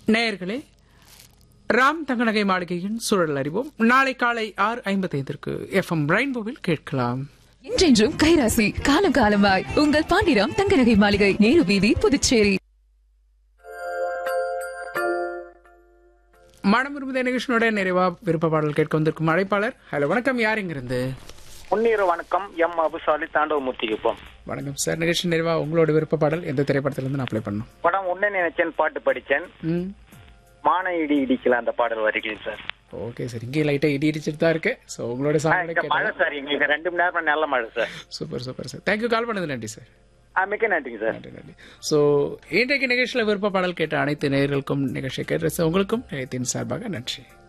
நேயர்களே ராம் தங்கநகை மாளிகையின் சூழல் அறிவோம் நாளை காலை ஆறு ஐம்பத்தைந்திற்கு எஃப்எம் ரெயின்போவில் கேட்கலாம் என்றென்றும் கைராசி காலம் காலமாய் உங்கள் பாண்டிராம் தங்கநகை மாளிகை நேரு வீதி புதுச்சேரி மனம் விரும்புத நிகழ்ச்சியினுடைய நிறைவா விருப்ப பாடல் கேட்க வந்திருக்கும் அழைப்பாளர் ஹலோ வணக்கம் யார் இங்கிருந்து முன்னீர் வணக்கம் எம் அபுசாலி தாண்டவமூர்த்தி குப்பம் வணக்கம் சார் நிகழ்ச்சி நிறைவா உங்களோட விருப்ப பாடல் எந்த திரைப்படத்திலிருந்து நான் அப்ளை பண்ணும் படம் உன்ன நினைச்சேன் பாட்டு படிச்சேன் ம் மான இடி இடிக்கல அந்த பாடல் வரைக்கும் சார் ஓகே சார் இங்கே லைட்டா இடி இடிச்சிட்டு தான் இருக்கு ஸோ உங்களோட ஆ, சாங் இங்க மழை சார் எங்களுக்கு ரெண்டு மணி நேரம் நல்ல மழை sir super super sir thank you call பண்ணது நன்றி சார் ஆ, மிக்க நன்றிங்க சார் நன்றி நன்றி ஸோ இன்றைக்கு நிகழ்ச்சியில் விருப்ப பாடல் கேட்ட அனைத்து நேயர்களுக்கும் நிகழ்ச்சியை கேட்ட உங்களுக்கும் நிலையத்தின் சார்பாக நன்றி